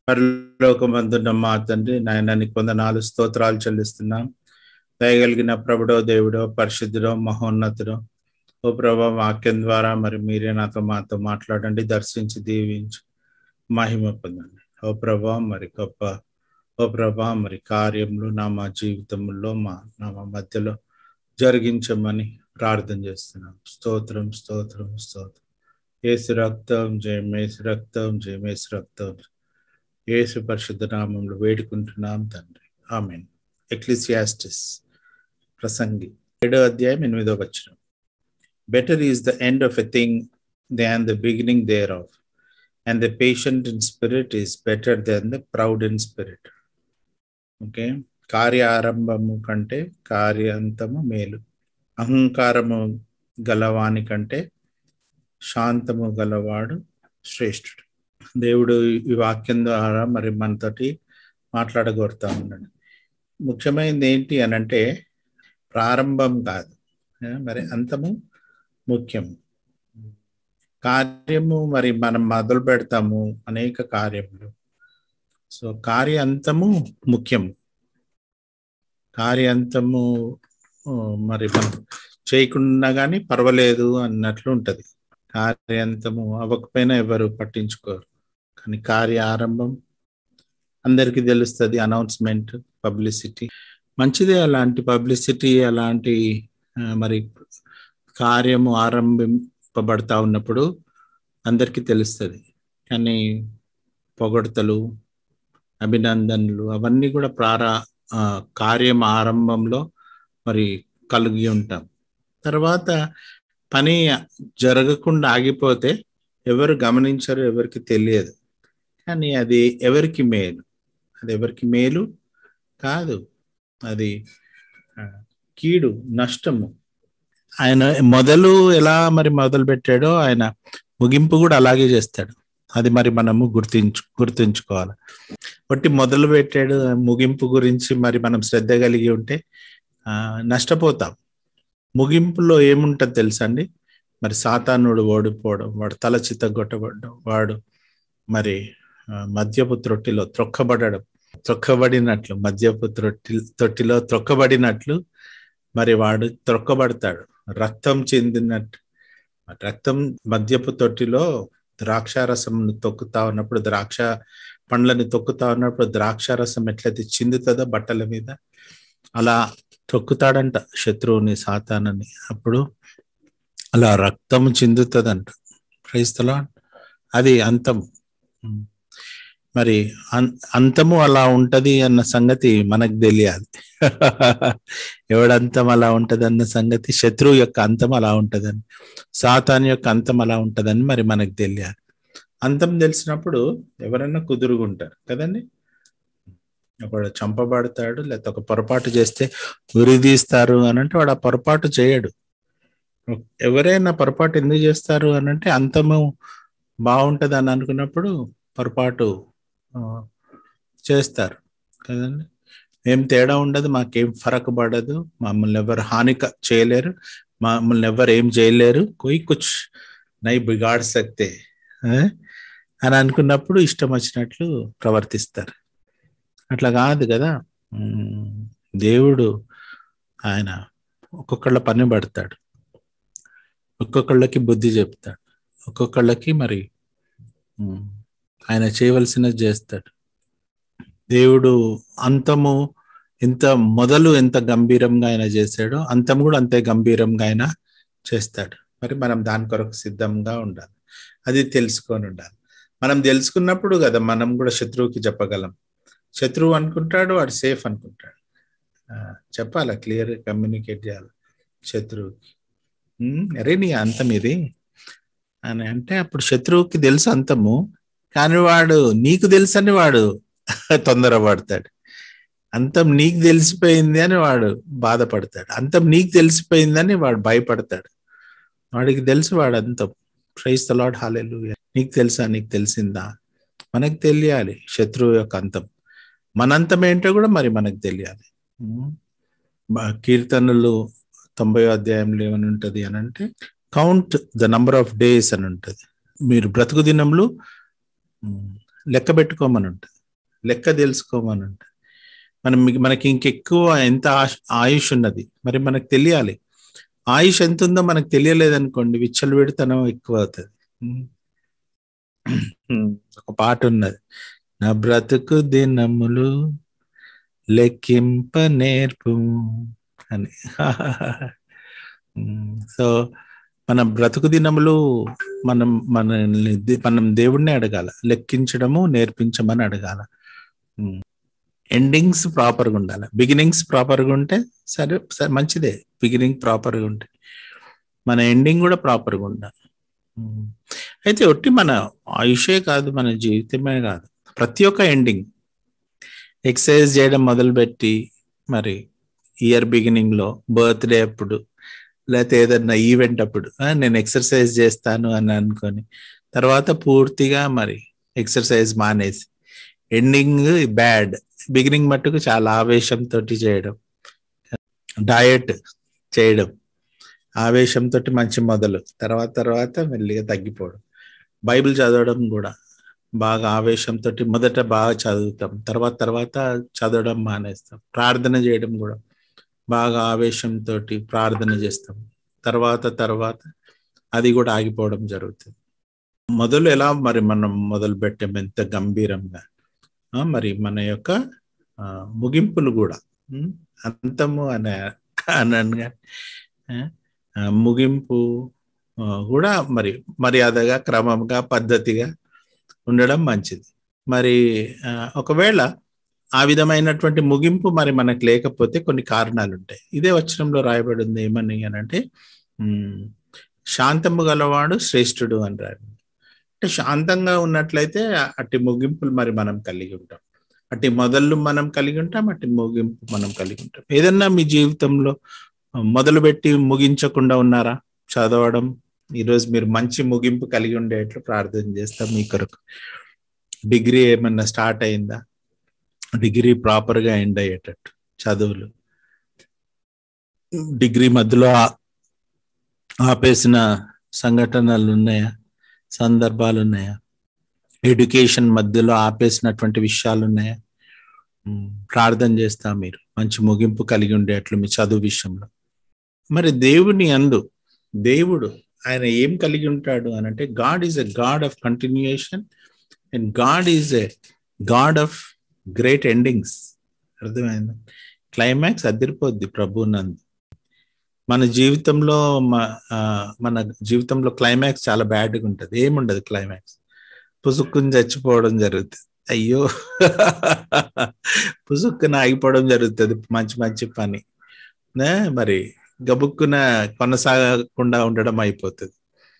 పరలోకమందున్న మా తండ్రి నాయన నీకు వందనాలు స్తోత్రాలు చెల్లిస్తున్నాం దయగలిగిన ప్రభుడో దేవుడో పరిశుద్ధుడో మహోన్నతుడో ఓ ప్రభా వాక్యం ద్వారా మరి మీరే నాతో మాతో మాట్లాడండి దర్శించి దీవించి మహిమ పొందండి ఓ ప్రభా మరి గొప్ప ఓ ప్రభా మరి కార్యములు నా మా జీవితంలో మా నా మా మధ్యలో జరిగించమని ప్రార్థన చేస్తున్నాం స్తోత్రం స్తోత్రం స్తోత్రం ఏసు రక్తం జయం ఏసు రక్తం జయం ఏసు రక్తం ఏసు పరిశుద్ధ నామంలో వేడుకుంటున్నాం తండ్రి ఆమెన్ ఎక్లిసియాస్టిస్ ప్రసంగి ఏడో అధ్యాయం ఎనిమిదో వచ్చిన better is the end of a thing than the beginning thereof and the patient in spirit is better than the proud in spirit okay కార్య ఆరంభము కంటే కార్యాంతము మేలు అహంకారము గలవాని కంటే శాంతము గలవాడు శ్రేష్ఠుడు దేవుడు ఈ వాక్యం ద్వారా మరి మనతోటి మాట్లాడగోరుతా ఉన్నాడు ముఖ్యమైనది ఏంటి అని అంటే ప్రారంభం కాదు మరి అంతము ముఖ్యం కార్యము మరి మనం మొదలు పెడతాము అనేక కార్యములు సో కార్యాంతము ముఖ్యం కార్యాంతము మరి మనం చేయకుండా కానీ పర్వాలేదు అన్నట్లు ఉంటుంది కార్యాంతము అవ్వకపోయినా ఎవరు పట్టించుకోరు కానీ కార్య ఆరంభం అందరికీ తెలుస్తుంది అనౌన్స్మెంట్ పబ్లిసిటీ మంచిదే అలాంటి పబ్లిసిటీ అలాంటి మరి కార్యము ఆరంభింపబడతా ఉన్నప్పుడు అందరికీ తెలుస్తుంది కానీ పొగడతలు అభినందనలు అవన్నీ కూడా ప్రారా కార్యం ఆరంభంలో మరి కలిగి ఉంటాం తర్వాత పని జరగకుండా ఆగిపోతే ఎవరు గమనించరు ఎవరికి తెలియదు కానీ అది ఎవరికి మేలు అది ఎవరికి మేలు కాదు అది కీడు నష్టము ఆయన మొదలు ఎలా మరి మొదలు పెట్టాడో ఆయన ముగింపు కూడా అలాగే చేస్తాడు అది మరి మనము గుర్తించు గుర్తుంచుకోవాలి బట్టి మొదలు పెట్టాడు ముగింపు గురించి మరి మనం శ్రద్ధ కలిగి ఉంటే నష్టపోతాం ముగింపులో ఏముంటుంది తెలుసా అండి మరి సాతానుడు ఓడిపోవడం వాడు తల చిత్తగొట్టబడడం వాడు మరి మద్యపు త్రొట్టిలో త్రొక్కబడడం త్రొక్కబడినట్లు మద్యపు త్రొట్టి తొట్టిలో త్రొక్కబడినట్లు మరి వాడు త్రొక్కబడతాడు రక్తం చెందినట్టు రక్తం మద్యపు తొట్టిలో ద్రాక్షారసం తొక్కుతా ఉన్నప్పుడు ద్రాక్ష పండ్లని తొక్కుతా ఉన్నప్పుడు ద్రాక్షారసం ఎట్లయితే చిందుతుందో బట్టల మీద అలా తొక్కుతాడంట శత్రువుని సాతానని అప్పుడు అలా రక్తం చిందుతుందంట క్రైస్తలా అది అంతం మరి అంతము అలా ఉంటది అన్న సంగతి మనకు తెలియాలి ఎవడంతం అలా ఉంటది అన్న సంగతి శత్రువు యొక్క అంతం అలా ఉంటదని సాతాన్ యొక్క అంతం అలా ఉంటదని మరి మనకు తెలియాలి అంతం తెలిసినప్పుడు ఎవరైనా కుదురుగుంటారు కదండి ఒకడు చంపబడతాడు లేకపోతే ఒక పొరపాటు చేస్తే ఉరిదీస్తారు అని అంటే వాడు ఆ పొరపాటు చేయడు ఎవరైనా పొరపాటు ఎందుకు చేస్తారు అని అంటే అంతము బాగుంటుంది అని అనుకున్నప్పుడు పొరపాటు చేస్తారు కదండి ఏం తేడా ఉండదు మాకేం ఫరక్ పడదు మమ్మల్ని ఎవరు హానిక చేయలేరు మమ్మల్ని ఎవరు ఏం చేయలేరు కొయి కుచ్ నై బిగాడ్ సక్తే అని అనుకున్నప్పుడు ఇష్టం వచ్చినట్లు ప్రవర్తిస్తారు అట్లా కాదు కదా దేవుడు ఆయన ఒక్కొక్కళ్ళ పని పడతాడు ఒక్కొక్కళ్ళకి బుద్ధి చెప్తాడు ఒక్కొక్కళ్ళకి మరి ఆయన చేయవలసినది చేస్తాడు దేవుడు అంతము ఎంత మొదలు ఎంత గంభీరంగా ఆయన చేశాడో అంతం కూడా అంతే గంభీరంగా ఆయన చేస్తాడు మరి మనం దాని కొరకు సిద్ధంగా ఉండాలి అది తెలుసుకొని ఉండాలి మనం తెలుసుకున్నప్పుడు కదా మనం కూడా శత్రువుకి చెప్పగలం శత్రువు అనుకుంటాడు వాడు సేఫ్ అనుకుంటాడు చెప్పాలా క్లియర్ కమ్యూనికేట్ చేయాలి శత్రువుకి అరే నీ అంతం ఇది అని అంటే అప్పుడు శత్రువుకి తెలుసు అంతము కానీ వాడు నీకు తెలుసని వాడు తొందరపడతాడు అంతం నీకు తెలిసిపోయింది అని వాడు బాధపడతాడు అంతం నీకు తెలిసిపోయిందని వాడు భయపడతాడు వాడికి తెలుసు వాడు అంతం ప్రైజ్ తలాడ్ హాలేలు నీకు తెలుసా నీకు తెలిసిందా మనకు తెలియాలి శత్రువు యొక్క అంతం మన అంతం ఏంటో కూడా మరి మనకు తెలియాలి కీర్తనలు తొంభై అధ్యాయంలో ఏమని ఉంటుంది అని అంటే count the number of days అని ఉంటుంది మీరు బ్రతుకు దినములు లెక్క పెట్టుకోమని ఉంటుంది లెక్క తెలుసుకోమని అంట మనం మనకి ఇంకెక్కువ ఎంత ఆయుష్ ఉన్నది మరి మనకు తెలియాలి ఆయుష్ ఎంత ఉందో మనకు తెలియలేదనుకోండి విచ్చలు పెడితనం ఎక్కువ అవుతుంది ఒక పాట ఉన్నది నా బ్రతుకు దినములు లెక్కింప నేర్పు అని సో మన బ్రతుకు దినములు మనం మనల్ని మనం దేవుణ్ణి అడగాల లెక్కించడము నేర్పించమని అడగాల ఎండింగ్స్ ప్రాపర్గా ఉండాలి బిగినింగ్స్ ప్రాపర్గా ఉంటే సరే సరే మంచిదే బిగినింగ్ ప్రాపర్గా ఉంటే మన ఎండింగ్ కూడా ప్రాపర్గా ఉండాలి అయితే ఒట్టి మన ఆయుషే కాదు మన జీవితమే కాదు ప్రతి ఒక్క ఎండింగ్ ఎక్సర్సైజ్ చేయడం మొదలుపెట్టి మరి ఇయర్ బిగినింగ్లో బర్త్డే అప్పుడు లేకపోతే ఏదన్నా ఈవెంట్ అప్పుడు నేను ఎక్సర్సైజ్ చేస్తాను అని అనుకొని తర్వాత పూర్తిగా మరి ఎక్సర్సైజ్ మానేసి ఎండింగ్ బ్యాడ్ బిగినింగ్ మట్టుకు చాలా ఆవేశంతో చేయడం డయట్ చేయడం ఆవేశంతో మంచి మొదలు తర్వాత తర్వాత మెల్లిగా తగ్గిపోవడం బైబిల్ చదవడం కూడా బాగా ఆవేశంతో మొదట బాగా చదువుతాం తర్వాత తర్వాత చదవడం మానేస్తాం ప్రార్థన చేయడం కూడా బాగా ఆవేశంతో ప్రార్థన చేస్తాం తర్వాత తర్వాత అది కూడా ఆగిపోవడం జరుగుతుంది మొదలు ఎలా మరి మనం మొదలు పెట్టాం ఎంత గంభీరంగా మరి మన యొక్క ముగింపులు కూడా అంతము అనే అనగా ముగింపు కూడా మరి మర్యాదగా క్రమంగా పద్ధతిగా ఉండడం మంచిది మరి ఒకవేళ ఆ విధమైనటువంటి ముగింపు మరి మనకు లేకపోతే కొన్ని కారణాలు ఉంటాయి ఇదే వచనంలో రాయబడి ఉంది ఏమని అని అంటే శాంతము గలవాడు శ్రేష్ఠుడు అని రాయ అంటే శాంతంగా ఉన్నట్లయితే అట్టి ముగింపులు మరి మనం కలిగి ఉంటాం అట్టి మొదళ్ళు మనం కలిగి ఉంటాం అట్టి ముగింపు మనం కలిగి ఉంటాం ఏదన్నా మీ జీవితంలో మొదలుపెట్టి ముగించకుండా ఉన్నారా చదవడం ఈరోజు మీరు మంచి ముగింపు కలిగి ఉండేట్లు ప్రార్థన చేస్తాం మీ కొరకు డిగ్రీ ఏమన్నా స్టార్ట్ అయిందా డిగ్రీ ప్రాపర్గా ఎండ్ అయ్యేటట్టు చదువులు డిగ్రీ మధ్యలో ఆపేసిన సంఘటనలు ఉన్నాయా సందర్భాలు ఉన్నాయా ఎడ్యుకేషన్ మధ్యలో ఆపేసినటువంటి విషయాలు ఉన్నాయా ప్రార్థన చేస్తా మీరు మంచి ముగింపు కలిగి ఉండేట్లు మీ చదువు విషయంలో మరి దేవుని అందు దేవుడు ఆయన ఏం కలిగి ఉంటాడు అని అంటే God is a God of continuation and God is a God of great endings అర్థమైంది క్లైమాక్స్ అదిరిపోద్ది ప్రభు నందు మన జీవితంలో మన జీవితంలో క్లైమాక్స్ చాలా బ్యాడ్గా ఉంటుంది ఏముండదు క్లైమాక్స్ పుసుక్కుని చచ్చిపోవడం జరుగుతుంది అయ్యో పుసుక్కున ఆగిపోవడం జరుగుతుంది మంచి మంచి పని మరి గబుక్కున కొనసాగకుండా ఉండడం అయిపోతుంది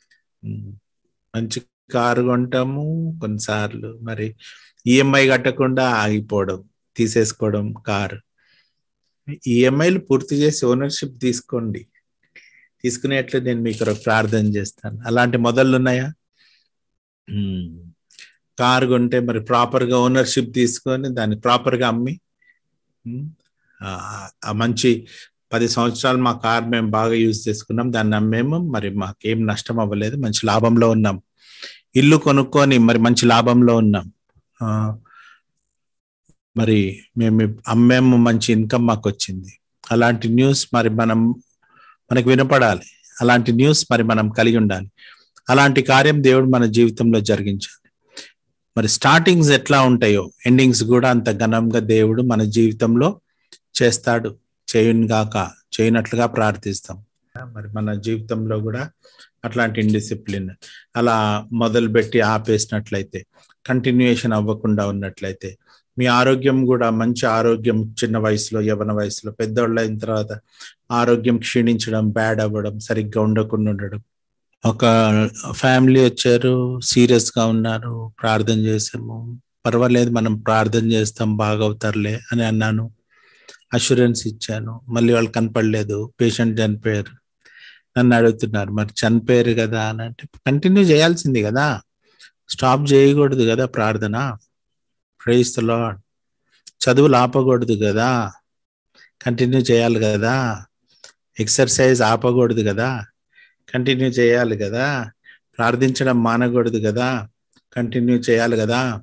మంచి కారు కొంటాము కొన్నిసార్లు మరి ఈఎంఐ కట్టకుండా ఆగిపోవడం తీసేసుకోవడం కారు ఈఎంఐలు పూర్తి చేసి ఓనర్షిప్ తీసుకోండి తీసుకునేట్లు నేను మీకు ప్రార్థన చేస్తాను అలాంటి మొదళ్ళు ఉన్నాయా కారు కొంటే మరి ప్రాపర్గా ఓనర్షిప్ తీసుకొని దాన్ని ప్రాపర్గా అమ్మి ఆ మంచి పది సంవత్సరాలు మా కార్ మేము బాగా యూజ్ చేసుకున్నాం దాన్ని అమ్మేమో మరి మాకేం నష్టం అవ్వలేదు మంచి లాభంలో ఉన్నాం ఇల్లు కొనుక్కొని మరి మంచి లాభంలో ఉన్నాం మరి మేము అమ్మేము మంచి ఇన్కమ్ మాకు వచ్చింది అలాంటి న్యూస్ మరి మనం మనకు వినపడాలి అలాంటి న్యూస్ మరి మనం కలిగి ఉండాలి అలాంటి కార్యం దేవుడు మన జీవితంలో జరిగించాలి మరి స్టార్టింగ్స్ ఎట్లా ఉంటాయో ఎండింగ్స్ కూడా అంత ఘనంగా దేవుడు మన జీవితంలో చేస్తాడు చేయునుగాక చేయనట్లుగా ప్రార్థిస్తాం మరి మన జీవితంలో కూడా అట్లాంటి ఇండిసిప్లిన్ అలా మొదలుపెట్టి ఆపేసినట్లయితే కంటిన్యూయేషన్ అవ్వకుండా ఉన్నట్లయితే మీ ఆరోగ్యం కూడా మంచి ఆరోగ్యం చిన్న వయసులో యవన వయసులో పెద్దవాళ్ళు అయిన తర్వాత ఆరోగ్యం క్షీణించడం బ్యాడ్ అవ్వడం సరిగ్గా ఉండకుండా ఉండడం ఒక ఫ్యామిలీ వచ్చారు సీరియస్ గా ఉన్నారు ప్రార్థన చేసాము పర్వాలేదు మనం ప్రార్థన చేస్తాం బాగవుతారులే అని అన్నాను అష్యూరెన్స్ ఇచ్చాను మళ్ళీ వాళ్ళు కనపడలేదు పేషెంట్ చనిపోయారు నన్ను అడుగుతున్నారు మరి చనిపోయారు కదా అని అంటే కంటిన్యూ చేయాల్సింది కదా స్టాప్ చేయకూడదు కదా ప్రార్థన ప్రైజ్ ద లాడ్ చదువులు ఆపకూడదు కదా కంటిన్యూ చేయాలి కదా ఎక్సర్సైజ్ ఆపకూడదు కదా కంటిన్యూ చేయాలి కదా ప్రార్థించడం మానకూడదు కదా కంటిన్యూ చేయాలి కదా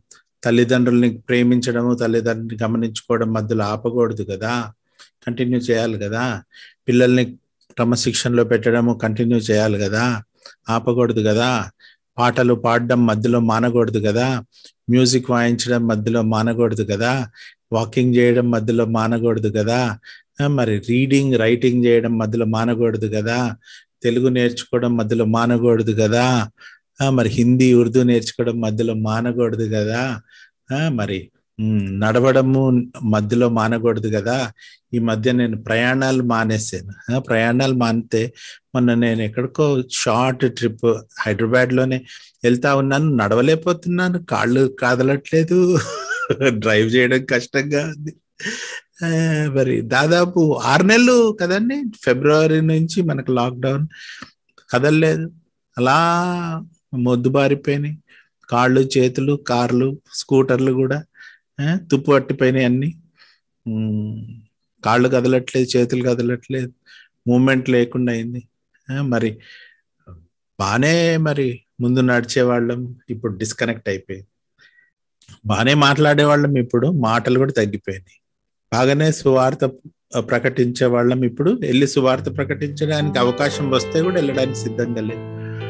తల్లిదండ్రుల్ని ప్రేమించడము తల్లిదండ్రుల్ని గమనించుకోవడం మధ్యలో ఆపకూడదు కదా కంటిన్యూ చేయాలి కదా పిల్లల్ని క్రమశిక్షణలో పెట్టడము కంటిన్యూ చేయాలి కదా ఆపకూడదు కదా పాటలు పాడడం మధ్యలో మానకూడదు కదా మ్యూజిక్ వాయించడం మధ్యలో మానకూడదు కదా వాకింగ్ చేయడం మధ్యలో మానకూడదు కదా మరి రీడింగ్ రైటింగ్ చేయడం మధ్యలో మానకూడదు కదా తెలుగు నేర్చుకోవడం మధ్యలో మానకూడదు కదా మరి హిందీ ఉర్దూ నేర్చుకోవడం మధ్యలో మానకూడదు కదా మరి నడవడము మధ్యలో మానకూడదు కదా ఈ మధ్య నేను ప్రయాణాలు మానేసాను ప్రయాణాలు మానితే మొన్న నేను ఎక్కడికో షార్ట్ ట్రిప్ హైదరాబాద్లోనే వెళ్తా ఉన్నాను నడవలేకపోతున్నాను కాళ్ళు కాదలట్లేదు డ్రైవ్ చేయడం కష్టంగా ఉంది మరి దాదాపు ఆరు నెలలు కదండి ఫిబ్రవరి నుంచి మనకు లాక్డౌన్ కదలలేదు అలా మొద్దుబారిపోయినాయి కాళ్ళు చేతులు కార్లు స్కూటర్లు కూడా తుప్పు పట్టిపోయినాయి అన్ని కాళ్ళు కదలట్లేదు చేతులు కదలట్లేదు మూమెంట్ లేకుండా అయింది మరి బాగానే మరి ముందు నడిచేవాళ్ళం ఇప్పుడు డిస్కనెక్ట్ అయిపోయింది బాగానే మాట్లాడేవాళ్ళం ఇప్పుడు మాటలు కూడా తగ్గిపోయినాయి బాగానే సువార్త ప్రకటించే వాళ్ళం ఇప్పుడు వెళ్ళి సువార్త ప్రకటించడానికి అవకాశం వస్తే కూడా వెళ్ళడానికి సిద్ధంగా లేదు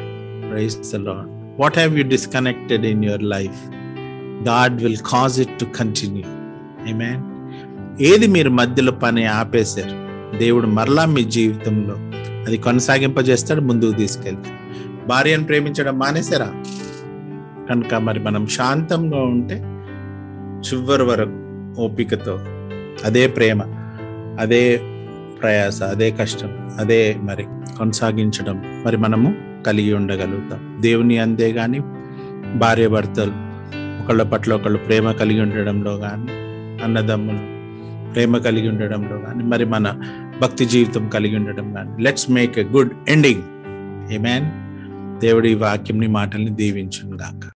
what have you disconnected in your life God will cause it to continue man ఏది మీరు మధ్యలో పని ఆపేశారు దేవుడు మరలా మీ జీవితంలో అది కొనసాగింపజేస్తాడు ముందుకు తీసుకెళ్తాడు భార్యను ప్రేమించడం మానేశారా కనుక మరి మనం శాంతంగా ఉంటే చివరి వరకు ఓపికతో అదే ప్రేమ అదే ప్రయాస అదే కష్టం అదే మరి కొనసాగించడం మరి మనము కలిగి ఉండగలుగుతాం దేవుని అందే కానీ భార్య భర్తలు ఒకళ్ళ పట్ల ఒకళ్ళు ప్రేమ కలిగి ఉండడంలో కానీ అన్నదమ్ములు ప్రేమ కలిగి ఉండడంలో కానీ మరి మన భక్తి జీవితం కలిగి ఉండడం కానీ let's make a good ending ఏ మ్యాన్ దేవుడి వాక్యంని మాటల్ని దీవించును గాక